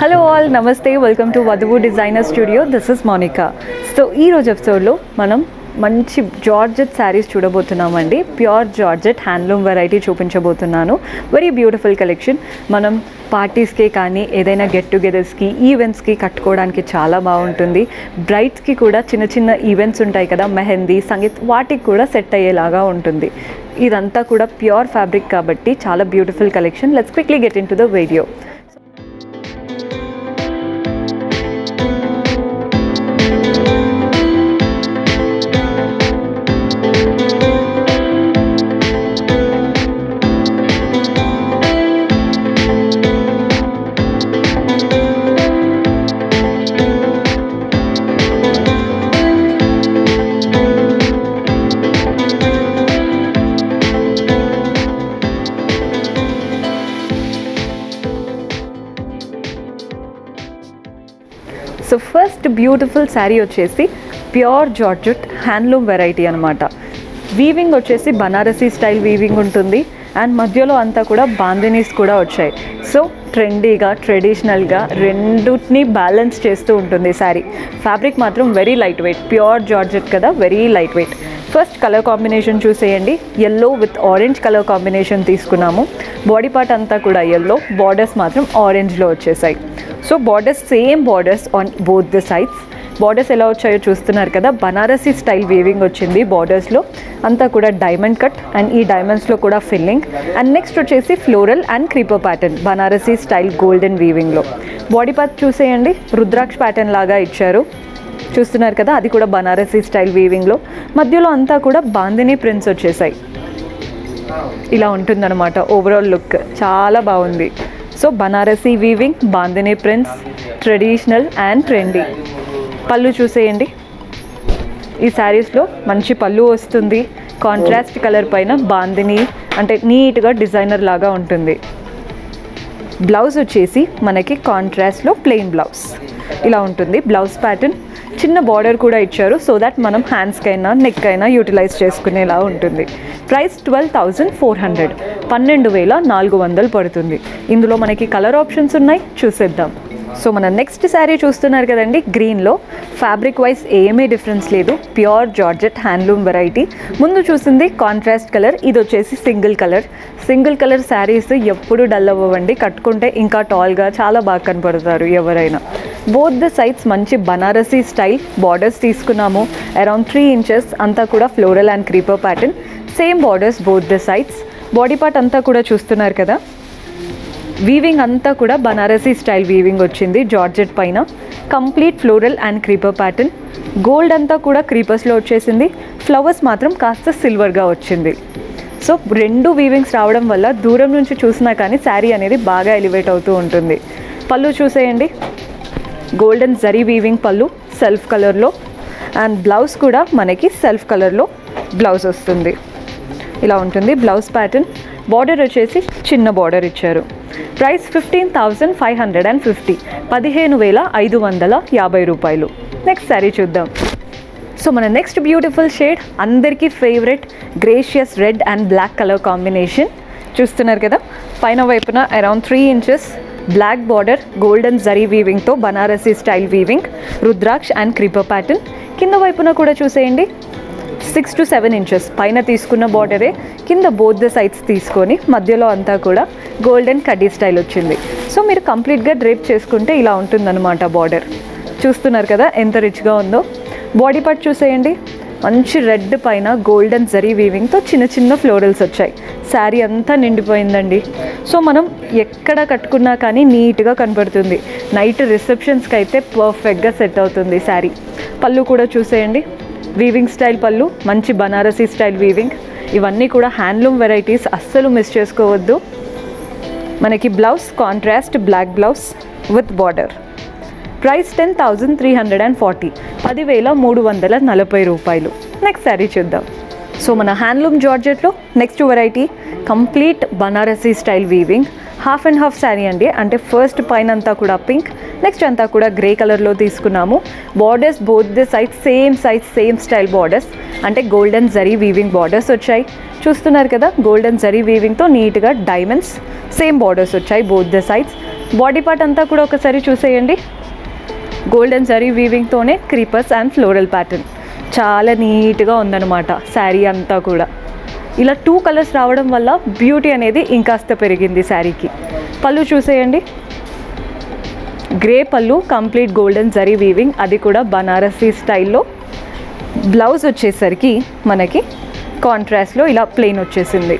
hello all namaste welcome to Vadhuvu designer studio this is Monika so ఈ రోజు ఎపిసోడ్లో మనం మంచి జార్జెట్ శారీస్ చూడబోతున్నామండి ప్యూర్ జార్జెట్ హ్యాండ్లూమ్ వెరైటీ చూపించబోతున్నాను వెరీ బ్యూటిఫుల్ కలెక్షన్ మనం పార్టీస్కే కానీ ఏదైనా గెట్ టుగెదర్స్కి ఈవెంట్స్కి కట్టుకోవడానికి చాలా బాగుంటుంది బ్రైట్స్కి కూడా చిన్న చిన్న ఈవెంట్స్ ఉంటాయి కదా మెహందీ సంగీత్ వాటికి కూడా సెట్ అయ్యేలాగా ఉంటుంది ఇదంతా కూడా ప్యూర్ ఫ్యాబ్రిక్ కాబట్టి చాలా beautiful collection let's quickly get into the video so first beautiful sari వచ్చేసి ప్యూర్ జార్జెట్ హ్యాండ్లూమ్ వెరైటీ అనమాట వీవింగ్ వచ్చేసి బనారసీ స్టైల్ వీవింగ్ ఉంటుంది అండ్ మధ్యలో అంతా కూడా బాందినీస్ కూడా వచ్చాయి సో ట్రెండీగా ట్రెడిషనల్గా రెండుని బ్యాలెన్స్ చేస్తూ ఉంటుంది శారీ ఫ్యాబ్రిక్ మాత్రం very light weight pure georgette కదా very light weight first colour combination చూసేయండి yellow with orange colour combination తీసుకున్నాము బాడీ పార్ట్ అంతా కూడా ఎల్లో బార్డర్స్ మాత్రం ఆరెంజ్లో వచ్చేసాయి so borders same borders on both the sides borders ఎలా వచ్చాయో చూస్తున్నారు కదా బనారసీ స్టైల్ వీవింగ్ వచ్చింది బార్డర్స్లో అంతా కూడా డైమండ్ కట్ అండ్ ఈ డైమండ్స్లో కూడా ఫిల్లింగ్ అండ్ నెక్స్ట్ వచ్చేసి floral and creeper pattern Banarasi style golden వీవింగ్లో బాడీ పార్ట్ చూసేయండి రుద్రాక్ష ప్యాటర్న్ లాగా ఇచ్చారు చూస్తున్నారు కదా అది కూడా బనారసీ స్టైల్ వీవింగ్లో మధ్యలో అంతా కూడా బాందిని ప్రింట్స్ వచ్చేసాయి ఇలా ఉంటుందన్నమాట ఓవరాల్ లుక్ చాలా బాగుంది so Banarasi weaving bandhani prints traditional and trendy pallu చూసేయండి ఈ శారీస్లో మంచి పళ్ళు వస్తుంది కాంట్రాస్ట్ కలర్ పైన బాందిని అంటే నీట్గా డిజైనర్ లాగా ఉంటుంది బ్లౌజ్ వచ్చేసి మనకి కాంట్రాస్ట్లో ప్లెయిన్ బ్లౌజ్ ఇలా ఉంటుంది బ్లౌజ్ ప్యాటర్న్ చిన్న బార్డర్ కూడా ఇచ్చారు సో దట్ మనం హ్యాండ్స్కి అయినా నెక్ అయినా యూటిలైజ్ చేసుకునేలా ఉంటుంది price twelve thousand four hundred పన్నెండు వేల నాలుగు వందలు పడుతుంది ఇందులో మనకి కలర్ ఆప్షన్స్ ఉన్నాయి చూసేద్దాం సో మన నెక్స్ట్ శారీ చూస్తున్నారు కదండి గ్రీన్లో ఫ్యాబ్రిక్ వైజ్ ఏమీ డిఫరెన్స్ లేదు ప్యూర్ జార్జెట్ హ్యాండ్లూమ్ వెరైటీ ముందు చూసింది కాంట్రాస్ట్ కలర్ ఇది వచ్చేసి single colour single colour saris ఎప్పుడు డల్ అవ్వండి కట్టుకుంటే ఇంకా టాల్గా చాలా బాగా కనపడతారు ఎవరైనా బోత్ ద సైడ్స్ మంచి బనారసీ స్టైల్ బార్డర్స్ తీసుకున్నాము అరౌండ్ త్రీ ఇంచెస్ అంతా కూడా floral and creeper pattern same borders both the sides body part అంతా కూడా చూస్తున్నారు కదా వీవింగ్ అంతా కూడా బనారసీ స్టైల్ వీవింగ్ వచ్చింది జార్జెట్ పైన complete floral and creeper pattern gold అంతా కూడా క్రీపర్స్లో వచ్చేసింది ఫ్లవర్స్ మాత్రం కాస్త సిల్వర్గా వచ్చింది సో రెండు వీవింగ్స్ రావడం వల్ల దూరం నుంచి చూసినా కానీ శారీ అనేది బాగా ఎలివేట్ అవుతూ ఉంటుంది పళ్ళు చూసేయండి golden zari weaving pallu self కలర్లో అండ్ బ్లౌజ్ కూడా మనకి సెల్ఫ్ కలర్లో బ్లౌజ్ వస్తుంది ఇలా ఉంటుంది బ్లౌజ్ ప్యాటర్న్ బార్డర్ వచ్చేసి చిన్న బార్డర్ ఇచ్చారు price fifteen thousand five hundred and fifty పదిహేను వేల ఐదు వందల యాభై రూపాయలు నెక్స్ట్ శారీ చూద్దాం సో మన నెక్స్ట్ బ్యూటిఫుల్ షేడ్ అందరికీ favourite gracious red and black colour combination చూస్తున్నారు కదా పైన వైపున around three inches black border golden zari వీవింగ్తో Banarasi style weaving rudraksha and creeper pattern కింద వైపున కూడా చూసేయండి సిక్స్ టు సెవెన్ ఇంచెస్ పైన తీసుకున్న బార్డరే కింద బోత్ ద సైడ్స్ తీసుకొని మధ్యలో అంతా కూడా గోల్డెన్ కడ్డీ స్టైల్ వచ్చింది సో మీరు కంప్లీట్గా డ్రేప్ చేసుకుంటే ఇలా ఉంటుందన్నమాట బార్డర్ చూస్తున్నారు కదా ఎంత రిచ్గా ఉందో బాడీ పార్ట్ చూసేయండి మంచి రెడ్ పైన గోల్డెన్ జరీ వీవింగ్తో చిన్న చిన్న ఫ్లోరల్స్ వచ్చాయి శారీ అంతా నిండిపోయిందండి సో మనం ఎక్కడ కట్టుకున్నా కానీ నీట్గా కనపడుతుంది నైట్ రిసెప్షన్స్కి అయితే పర్ఫెక్ట్గా సెట్ అవుతుంది శారీ పళ్ళు కూడా చూసేయండి వీవింగ్ స్టైల్ పళ్ళు మంచి బనారసీ స్టైల్ వీవింగ్ ఇవన్నీ కూడా హ్యాండ్లూమ్ వెరైటీస్ అస్సలు మిస్ చేసుకోవద్దు మనకి blouse contrast black blouse with border price ten thousand three hundred and forty పదివేల మూడు వందల నలభై రూపాయలు నెక్స్ట్ శారీ చూద్దాం సో మన హ్యాండ్లూమ్ జార్జెట్లో next variety complete Banarasi style weaving half and half sari అండి అంటే ఫస్ట్ పైన అంతా కూడా పింక్ నెక్స్ట్ అంతా కూడా గ్రే కలర్లో తీసుకున్నాము borders both the size same size same style borders అంటే గోల్డెన్ జరీ వీవింగ్ బార్డర్స్ వచ్చాయి చూస్తున్నారు కదా గోల్డెన్ జరీ వీవింగ్తో నీట్గా డైమండ్స్ సేమ్ బార్డర్స్ వచ్చాయి both the sides body part అంతా కూడా ఒకసారి చూసేయండి గోల్డెన్ జరీ వీవింగ్తోనే క్రీపర్స్ అండ్ ఫ్లోరల్ ప్యాటర్న్ చాలా నీట్గా ఉందన్నమాట శారీ అంతా కూడా ఇలా టూ కలర్స్ రావడం వల్ల బ్యూటీ అనేది ఇంకాస్త పెరిగింది శారీకి పళ్ళు చూసేయండి గ్రే పళ్ళు కంప్లీట్ గోల్డెన్ జరీ వీవింగ్ అది కూడా బనారసీ స్టైల్లో బ్లౌజ్ వచ్చేసరికి మనకి కాంట్రాస్ట్లో ఇలా ప్లెయిన్ వచ్చేసింది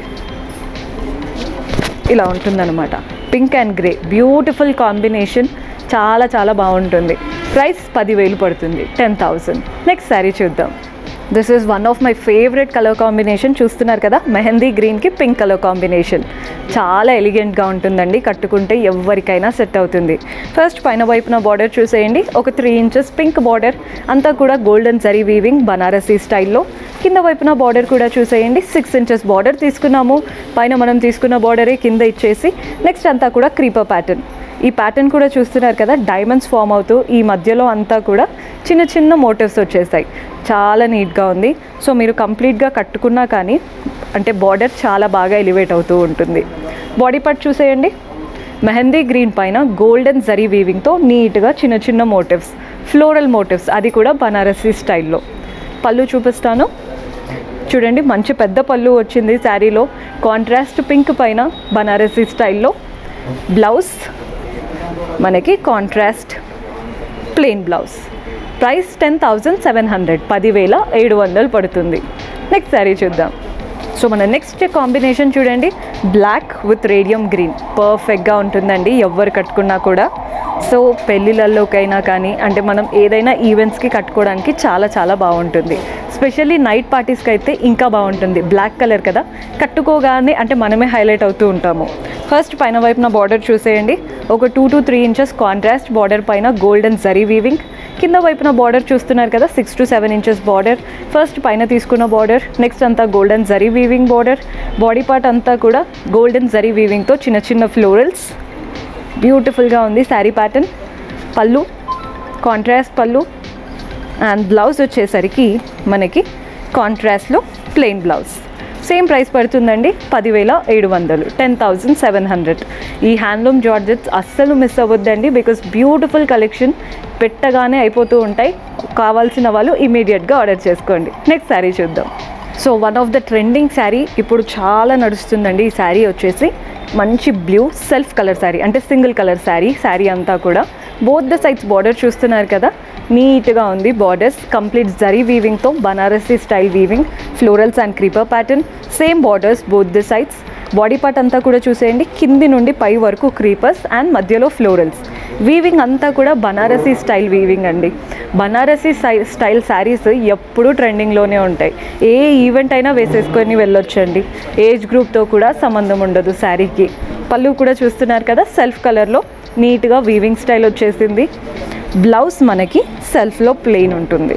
ఇలా ఉంటుందన్నమాట pink and grey beautiful combination చాలా చాలా బాగుంటుంది ప్రైస్ పదివేలు పడుతుంది టెన్ థౌజండ్ నెక్స్ట్ శారీ చూద్దాం this is one of my favourite colour combination చూస్తున్నారు కదా మెహందీ గ్రీన్కి పింక్ కలర్ కాంబినేషన్ చాలా ఎలిగెంట్గా ఉంటుందండి కట్టుకుంటే ఎవరికైనా సెట్ అవుతుంది ఫస్ట్ పైన వైపున బార్డర్ చూసేయండి ఒక త్రీ ఇంచెస్ పింక్ బార్డర్ అంతా కూడా గోల్డెన్ జరీ వీవింగ్ బనారసీ స్టైల్లో కింద వైపున బార్డర్ కూడా చూసేయండి సిక్స్ ఇంచెస్ బార్డర్ తీసుకున్నాము పైన మనం తీసుకున్న బార్డరే కింద ఇచ్చేసి నెక్స్ట్ అంతా కూడా క్రీపర్ ప్యాటర్న్ ఈ ప్యాటర్న్ కూడా చూస్తున్నారు కదా డైమండ్స్ ఫామ్ అవుతూ ఈ మధ్యలో అంతా కూడా చిన్న చిన్న మోటివ్స్ వచ్చేసాయి చాలా నీట్గా ఉంది సో మీరు కంప్లీట్గా కట్టుకున్నా కానీ అంటే బార్డర్ చాలా బాగా ఎలివేట్ అవుతూ ఉంటుంది బాడీ పార్ట్ చూసేయండి మెహందీ గ్రీన్ పైన గోల్డెన్ జరీ వీవింగ్తో నీట్గా చిన్న చిన్న మోటివ్స్ ఫ్లోరల్ మోటివ్స్ అది కూడా బనారసీ స్టైల్లో పళ్ళు చూపిస్తాను చూడండి మంచి పెద్ద పళ్ళు వచ్చింది శారీలో కాంట్రాస్ట్ పింక్ పైన బనారసీ స్టైల్లో బ్లౌజ్ మనకి contrast plain blouse price ten thousand seven hundred పదివేల ఏడు వందలు పడుతుంది నెక్స్ట్ శారీ చూద్దాం సో మన నెక్స్ట్ కాంబినేషన్ చూడండి బ్లాక్ విత్ రేడియం గ్రీన్ పర్ఫెక్ట్గా ఉంటుందండి ఎవ్వరు కట్టుకున్నా కూడా సో పెళ్ళిళ్ళల్లోకైనా కానీ అంటే మనం ఏదైనా ఈవెంట్స్కి కట్టుకోవడానికి చాలా చాలా బాగుంటుంది స్పెషల్లీ నైట్ పార్టీస్కి అయితే ఇంకా బాగుంటుంది బ్లాక్ కలర్ కదా కట్టుకోగానే అంటే మనమే హైలైట్ అవుతూ ఉంటాము ఫస్ట్ పైన వైపున బార్డర్ చూసేయండి ఒక two to three inches contrast border పైన గోల్డెన్ జరీ వీవింగ్ కింద వైపున బార్డర్ చూస్తున్నారు కదా six to seven inches border first పైన తీసుకున్న బార్డర్ నెక్స్ట్ అంతా golden zari weaving border body part అంతా కూడా గోల్డెన్ జరీ వీవింగ్తో చిన్న చిన్న ఫ్లోరల్స్ బ్యూటిఫుల్గా ఉంది sari pattern pallu contrast pallu and blouse వచ్చేసరికి మనకి కాంట్రాస్ట్లో ప్లెయిన్ బ్లౌజ్ సేమ్ ప్రైస్ పడుతుందండి పదివేల ఏడు వందలు టెన్ థౌజండ్ సెవెన్ హండ్రెడ్ ఈ హ్యాండ్లూమ్ జార్జెట్స్ అస్సలు మిస్ అవ్వద్దండి బికాస్ బ్యూటిఫుల్ కలెక్షన్ పెట్టగానే అయిపోతూ ఉంటాయి కావాల్సిన వాళ్ళు ఇమీడియట్గా ఆర్డర్ చేసుకోండి నెక్స్ట్ శారీ చూద్దాం so one of the trending sari ఇప్పుడు చాలా నడుస్తుందండి ఈ శారీ వచ్చేసి మంచి బ్లూ సెల్ఫ్ కలర్ శారీ అంటే సింగిల్ కలర్ శారీ శారీ అంతా కూడా బోత్ ద సైడ్స్ బార్డర్ చూస్తున్నారు కదా నీట్గా ఉంది బార్డర్స్ కంప్లీట్ జరీ వీవింగ్తో Banarasi style weaving florals and creeper pattern same borders both the sides body part అంతా కూడా చూసేయండి కింది నుండి పై వరకు క్రీపర్స్ అండ్ మధ్యలో ఫ్లోరల్స్ వీవింగ్ అంతా కూడా బనారసీ స్టైల్ వీవింగ్ అండి బనారసీ స్టై స్టైల్ శారీస్ ఎప్పుడూ ట్రెండింగ్లోనే ఉంటాయి ఏ ఈవెంట్ అయినా వేసేసుకొని వెళ్ళొచ్చండి ఏజ్ గ్రూప్తో కూడా సంబంధం ఉండదు శారీకి పళ్ళు కూడా చూస్తున్నారు కదా సెల్ఫ్ కలర్లో నీట్గా వీవింగ్ స్టైల్ వచ్చేసింది బ్లౌజ్ మనకి సెల్ఫ్లో ప్లెయిన్ ఉంటుంది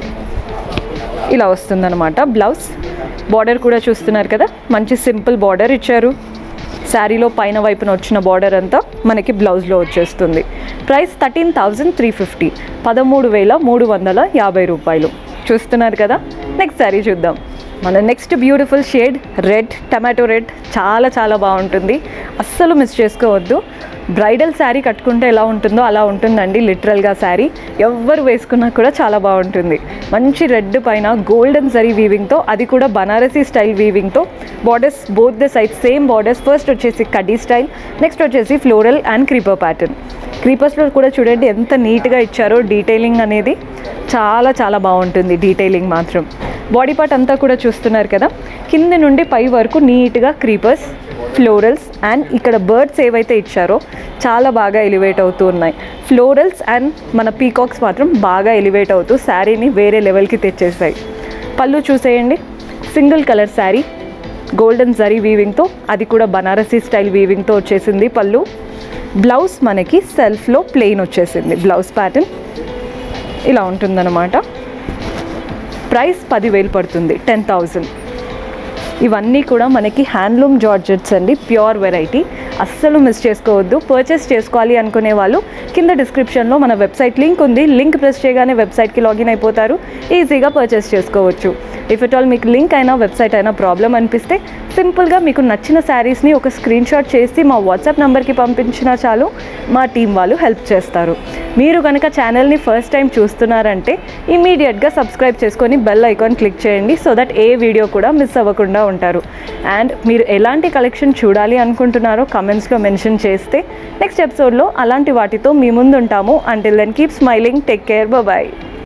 ఇలా వస్తుందన్నమాట బ్లౌజ్ బార్డర్ కూడా చూస్తున్నారు కదా మంచి సింపుల్ బార్డర్ ఇచ్చారు శారీలో పైన వైపున వచ్చిన బార్డర్ అంతా మనకి బ్లౌజ్లో వచ్చేస్తుంది price thirteen thousand three fifty పదమూడు వేల మూడు వందల యాభై రూపాయలు చూస్తున్నారు కదా నెక్స్ట్ శారీ చూద్దాం మన next beautiful shade red tomato red చాలా చాలా బాగుంటుంది అస్సలు మిస్ చేసుకోవద్దు బ్రైడల్ శారీ కట్టుకుంటే ఎలా ఉంటుందో అలా ఉంటుందండి లిటరల్గా శారీ ఎవ్వరు వేసుకున్నా కూడా చాలా బాగుంటుంది మంచి రెడ్ పైన గోల్డెన్ జరీ వీవింగ్తో అది కూడా బనారసీ స్టైల్ వీవింగ్తో borders both the side same borders first వచ్చేసి కడ్డీ స్టైల్ నెక్స్ట్ వచ్చేసి ఫ్లోరల్ అండ్ క్రీపర్ ప్యాటర్న్ క్రీపర్స్లో కూడా చూడండి ఎంత నీట్గా ఇచ్చారో డీటెయిలింగ్ అనేది చాలా చాలా బాగుంటుంది డీటెయిలింగ్ మాత్రం బాడీ పార్ట్ అంతా కూడా చూస్తున్నారు కదా కింద నుండి పై వరకు నీట్గా క్రీపర్స్ ఫ్లోరల్స్ అండ్ ఇక్కడ బర్డ్స్ ఏవైతే ఇచ్చారో చాలా బాగా ఎలివేట్ అవుతూ ఉన్నాయి ఫ్లోరల్స్ అండ్ మన పీకాక్స్ మాత్రం బాగా ఎలివేట్ అవుతూ శారీని వేరే లెవెల్కి తెచ్చేసాయి పళ్ళు చూసేయండి single colour sari golden zari వీవింగ్తో అది కూడా బనారసీ స్టైల్ వీవింగ్తో వచ్చేసింది పళ్ళు బ్లౌజ్ మనకి సెల్ఫ్లో ప్లెయిన్ వచ్చేసింది బ్లౌజ్ ప్యాటర్న్ ఇలా ఉంటుందన్నమాట ప్రైస్ పదివేలు పడుతుంది టెన్ థౌజండ్ ఇవన్నీ కూడా మనకి హ్యాండ్లూమ్ జార్జెట్స్ అండి ప్యూర్ వెరైటీ అస్సలు మిస్ చేసుకోవద్దు పర్చేస్ చేసుకోవాలి అనుకునే వాళ్ళు కింద డిస్క్రిప్షన్లో మన వెబ్సైట్ లింక్ ఉంది లింక్ ప్రెస్ చేయగానే వెబ్సైట్కి లాగిన్ అయిపోతారు ఈజీగా పర్చేస్ చేసుకోవచ్చు ఇఫ్ ఇట్ ఆల్ మీకు లింక్ అయినా వెబ్సైట్ అయినా ప్రాబ్లం అనిపిస్తే సింపుల్గా మీకు నచ్చిన శారీస్ని ఒక స్క్రీన్ షాట్ చేసి మా వాట్సాప్ నెంబర్కి పంపించినా చాలు మా టీం వాళ్ళు హెల్ప్ చేస్తారు మీరు కనుక ఛానల్ని ఫస్ట్ టైం చూస్తున్నారంటే ఇమీడియట్గా సబ్స్క్రైబ్ చేసుకొని బెల్ ఐకాన్ క్లిక్ చేయండి సో దట్ ఏ వీడియో కూడా మిస్ అవ్వకుండా ఉంటారు అండ్ మీరు ఎలాంటి కలెక్షన్ చూడాలి అనుకుంటున్నారో కమెంట్స్లో మెన్షన్ చేస్తే నెక్స్ట్ ఎపిసోడ్లో అలాంటి వాటితో మీ ముందు ఉంటాము until then keep smiling take care bye